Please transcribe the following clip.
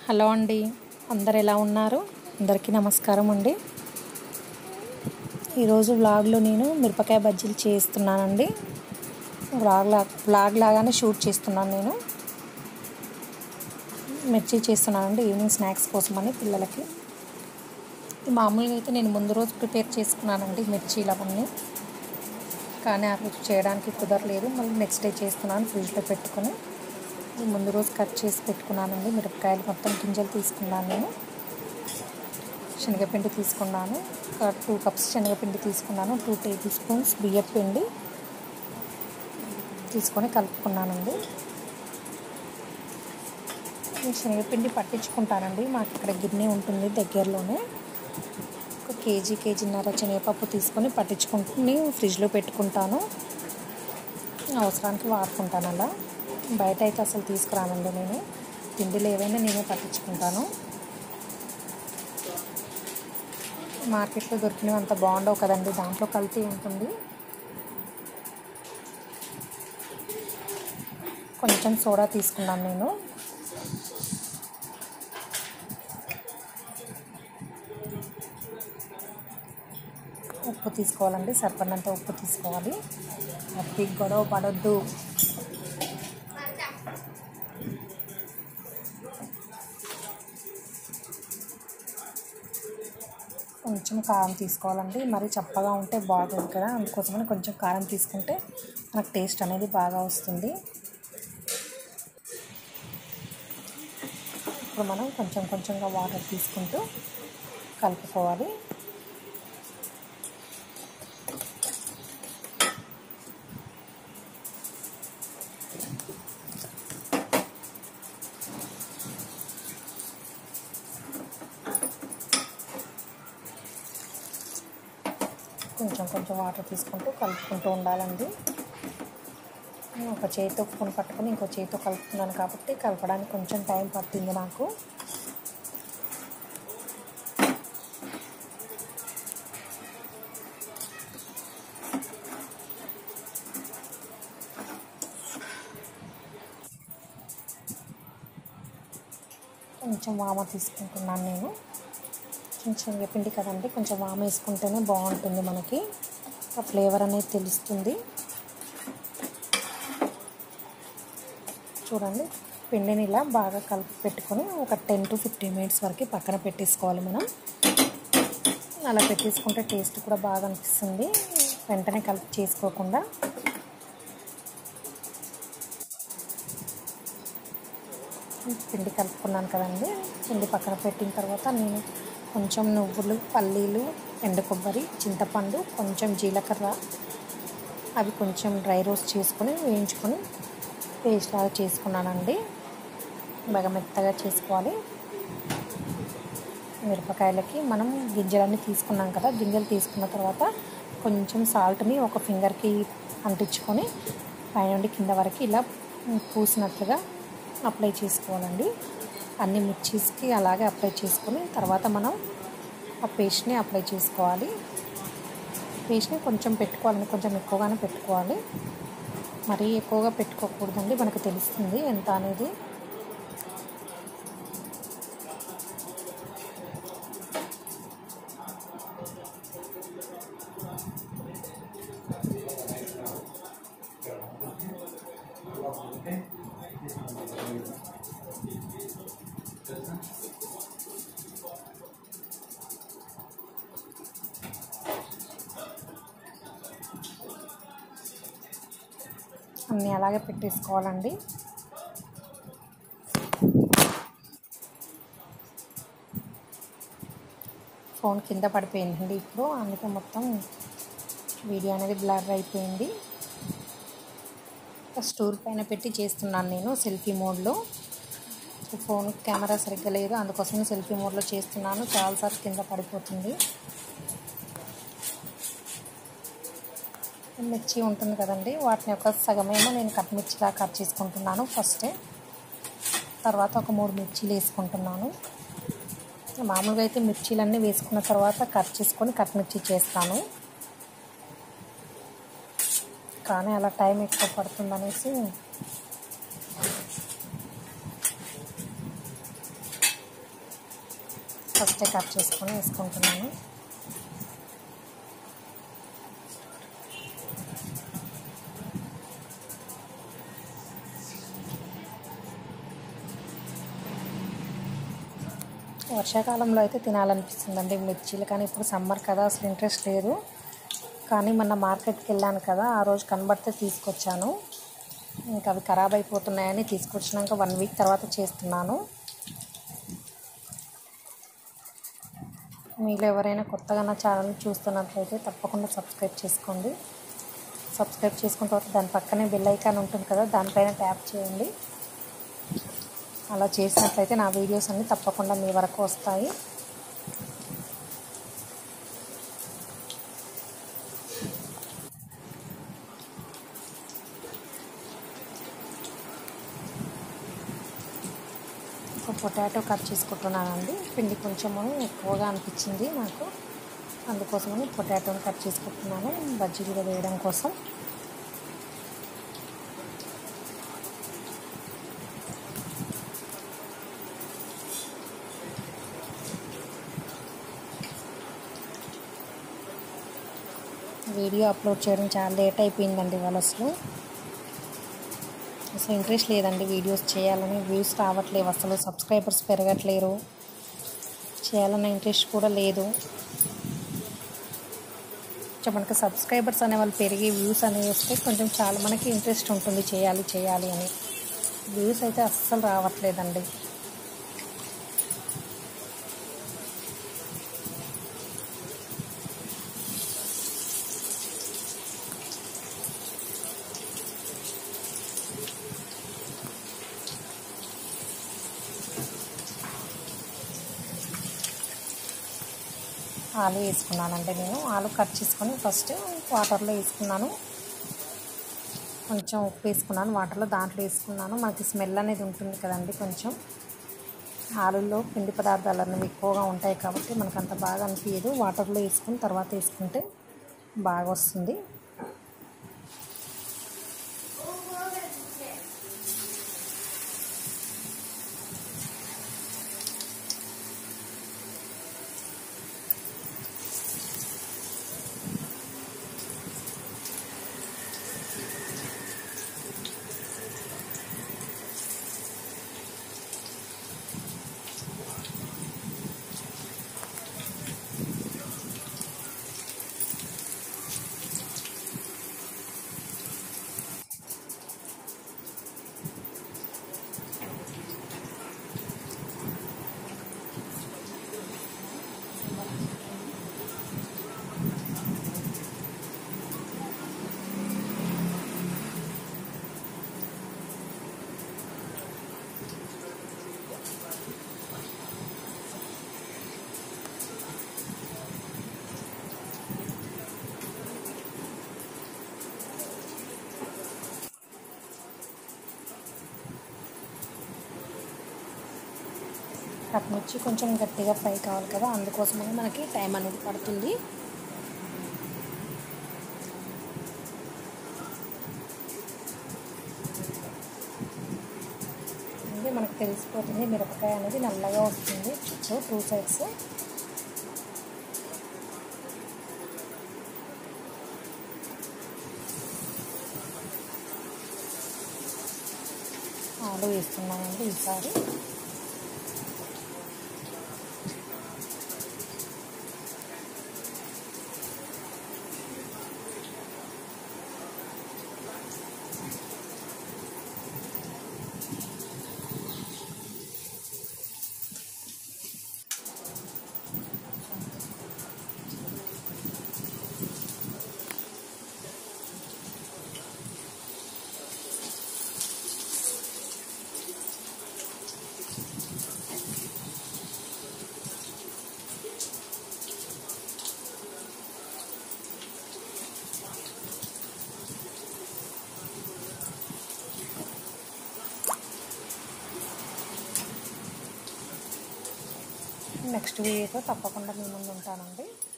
hello అండి అందరు ఎలా ఉన్నారు అందరికీ నమస్కారం అండి ఈరోజు వ్లాగ్లో నేను మిరపకాయ బజ్జీలు చేస్తున్నానండి వ్లాగ్ లా వ్లాగ్ లాగానే షూట్ చేస్తున్నాను నేను మిర్చి చేస్తున్నానండి ఈవినింగ్ స్నాక్స్ కోసమని పిల్లలకి మామూలుగా అయితే నేను ముందు రోజు ప్రిపేర్ చేసుకున్నానండి మిర్చీలు అవన్నీ కానీ ఆ రోజు చేయడానికి కుదరలేదు మళ్ళీ నెక్స్ట్ డే చేస్తున్నాను ఫ్రిడ్జ్లో పెట్టుకొని ఈ ముందు రోజు కట్ చేసి పెట్టుకున్నానండి మిరపకాయలు మొత్తం గింజలు తీసుకున్నాను నేను శనగపిండి తీసుకున్నాను ఒక టూ కప్స్ శనగపిండి తీసుకున్నాను టూ టేబుల్ స్పూన్స్ బియ్యం పిండి తీసుకొని కలుపుకున్నానండి ఈ శనగపిండి పట్టించుకుంటానండి మాకు ఇక్కడ గిన్నె ఉంటుంది దగ్గరలోనే ఒక కేజీ కేజీన్నర శనగపప్పు తీసుకొని పట్టించుకుంటుని ఫ్రిడ్జ్లో పెట్టుకుంటాను అవసరానికి వాడుకుంటాను అలా బయట అయితే అసలు తీసుకురానండి నేను తిండిలు ఏవైనా నేనే పట్టించుకుంటాను మార్కెట్లో దొరికినవి అంత బాగుండవు కదండి దాంట్లో కల్తీ ఉంటుంది కొంచెం సోడా తీసుకున్నాను నేను ఉప్పు తీసుకోవాలండి సరిపడినంత ఉప్పు తీసుకోవాలి అతి గొడవ పడొద్దు కొంచెం కారం తీసుకోవాలండి మరి చప్పగా ఉంటే బాగుంది కదా అందుకోసమని కొంచెం కారం తీసుకుంటే మనకు టేస్ట్ అనేది బాగా వస్తుంది ఇప్పుడు మనం కొంచెం కొంచెంగా వాటర్ తీసుకుంటూ కలుపుకోవాలి కొంచెం కొంచెం వాటర్ తీసుకుంటూ కలుపుకుంటూ ఉండాలండి ఒక చేతితో స్పూన్ పట్టుకొని ఇంకో చేతితో కలుపుతున్నాను కాబట్టి కలపడానికి కొంచెం టైం పట్టింది నాకు కొంచెం వామ తీసుకుంటున్నాను నేను కొంచెం శనగపిండి కదండి కొంచెం వామ వేసుకుంటేనే బాగుంటుంది మనకి ఆ ఫ్లేవర్ అనేది తెలుస్తుంది చూడండి పిండిని ఇలా బాగా కలిపి పెట్టుకొని ఒక టెన్ టు ఫిఫ్టీన్ మినిట్స్ వరకు పక్కన పెట్టేసుకోవాలి మనం అలా పెట్టేసుకుంటే టేస్ట్ కూడా బాగా అనిపిస్తుంది వెంటనే కలిపి చేసుకోకుండా పిండి కలుపుకున్నాను కదండి పిండి పక్కన పెట్టిన తర్వాత నేను కొంచెం నువ్వులు పల్లీలు ఎండు కొబ్బరి చింతపండు కొంచెం జీలకర్ర అవి కొంచెం డ్రై రోస్ట్ చేసుకొని వేయించుకొని పేస్ట్ లాగా చేసుకున్నానండి బాగా మెత్తగా చేసుకోవాలి మిరపకాయలకి మనం గింజలన్నీ తీసుకున్నాం కదా గింజలు తీసుకున్న తర్వాత కొంచెం సాల్ట్ని ఒక ఫింగర్కి అంటించుకొని పైనుండి కింద వరకు ఇలా పూసినట్లుగా అప్లై చేసుకోవాలండి అన్ని మిర్చీస్కి అలాగే అప్లై చేసుకొని తర్వాత మనం ఆ పేస్ట్ని అప్లై చేసుకోవాలి పేస్ట్ని కొంచెం పెట్టుకోవాలండి కొంచెం ఎక్కువగానే పెట్టుకోవాలి మరీ ఎక్కువగా పెట్టుకోకూడదండి మనకు తెలుస్తుంది ఎంత అనేది అన్నీ అలాగే పెట్టేసుకోవాలండి ఫోన్ కింద పడిపోయిందండి ఇప్పుడు అందుకే మొత్తం వీడియో అనేది బ్లర్ అయిపోయింది స్టూల్ పైన పెట్టి చేస్తున్నాను నేను సెల్ఫీ మోడ్లో ఫోన్ కెమెరా సరిగ్గా లేదు అందుకోసమే సెల్ఫీ మోడ్లో చేస్తున్నాను చాలాసార్లు కింద పడిపోతుంది మిర్చి ఉంటుంది కదండి వాటిని ఒక సగమేమో నేను కట్ మిర్చిలా కట్ చేసుకుంటున్నాను ఫస్టే తర్వాత ఒక మూడు మిర్చీలు వేసుకుంటున్నాను మామూలుగా అయితే మిర్చీలన్నీ వేసుకున్న తర్వాత కట్ చేసుకొని కట్ మిర్చి చేస్తాను కానీ అలా టైం ఎక్కువ పడుతుందనేసి ఫస్టే కట్ చేసుకొని వేసుకుంటున్నాను వర్షాకాలంలో అయితే తినాలనిపిస్తుందండి మిర్చీలు కానీ ఇప్పుడు సమ్మర్ కదా అసలు ఇంట్రెస్ట్ లేదు కానీ మొన్న మార్కెట్కి వెళ్ళాను కదా ఆ రోజు కనబడితే తీసుకొచ్చాను ఇంకా అవి ఖరాబ్ అయిపోతున్నాయని తీసుకొచ్చినాక వన్ వీక్ తర్వాత చేస్తున్నాను మీలో ఎవరైనా కొత్తగా నా ఛానల్ని చూస్తున్నట్లయితే తప్పకుండా సబ్స్క్రైబ్ చేసుకోండి సబ్స్క్రైబ్ చేసుకున్న తర్వాత దాని పక్కనే బెల్ ఐకాన్ ఉంటుంది కదా దానిపైన ట్యాప్ చేయండి అలా చేసినట్లయితే నా వీడియోస్ అన్నీ తప్పకుండా మీ వరకు వస్తాయి ఒక పొటాటో కట్ చేసుకుంటున్నానండి పిండి కొంచెము ఎక్కువగా అనిపించింది నాకు అందుకోసమని పొటాటోని కట్ చేసుకుంటున్నాను బజ్జీలుగా వేయడం కోసం వీడియో అప్లోడ్ చేయడం చాలా లేట్ అయిపోయిందండి వాళ్ళు అసలు అసలు ఇంట్రెస్ట్ లేదండి వీడియోస్ చేయాలని వ్యూస్ రావట్లేవు అసలు సబ్స్క్రైబర్స్ పెరగట్లేరు చేయాలన్న ఇంట్రెస్ట్ కూడా లేదు కొంచెం మనకి సబ్స్క్రైబర్స్ అనే వాళ్ళు పెరిగి వ్యూస్ అనేవి వస్తే కొంచెం చాలా మనకి ఇంట్రెస్ట్ ఉంటుంది చేయాలి చేయాలి అని వ్యూస్ అయితే అస్సలు రావట్లేదండి ఆలు వేసుకున్నానంటే నేను ఆలు కట్ చేసుకొని ఫస్ట్ వాటర్లో వేసుకున్నాను కొంచెం ఉప్పు వేసుకున్నాను వాటర్లో దాంట్లో వేసుకున్నాను మనకి స్మెల్ అనేది ఉంటుంది కదండి కొంచెం ఆలుల్లో పిండి పదార్థాలు అనేవి ఎక్కువగా ఉంటాయి కాబట్టి మనకు అంత బాగా అనిపించదు వాటర్లో వేసుకుని తర్వాత వేసుకుంటే బాగా వస్తుంది పచ్చిమిర్చి కొంచెం గట్టిగా ఫ్రై కావాలి కదా అందుకోసమని మనకి టైం అనేది పడుతుంది ఇది మనకు తెలిసిపోతుంది మిరపకాయ అనేది నల్లగా వస్తుంది చుట్టూ టూ సైడ్స్ ఆలు వేస్తున్నానండి ఈసారి నెక్స్ట్ వీడియోతో తప్పకుండా మీ ముందు ఉంటానండి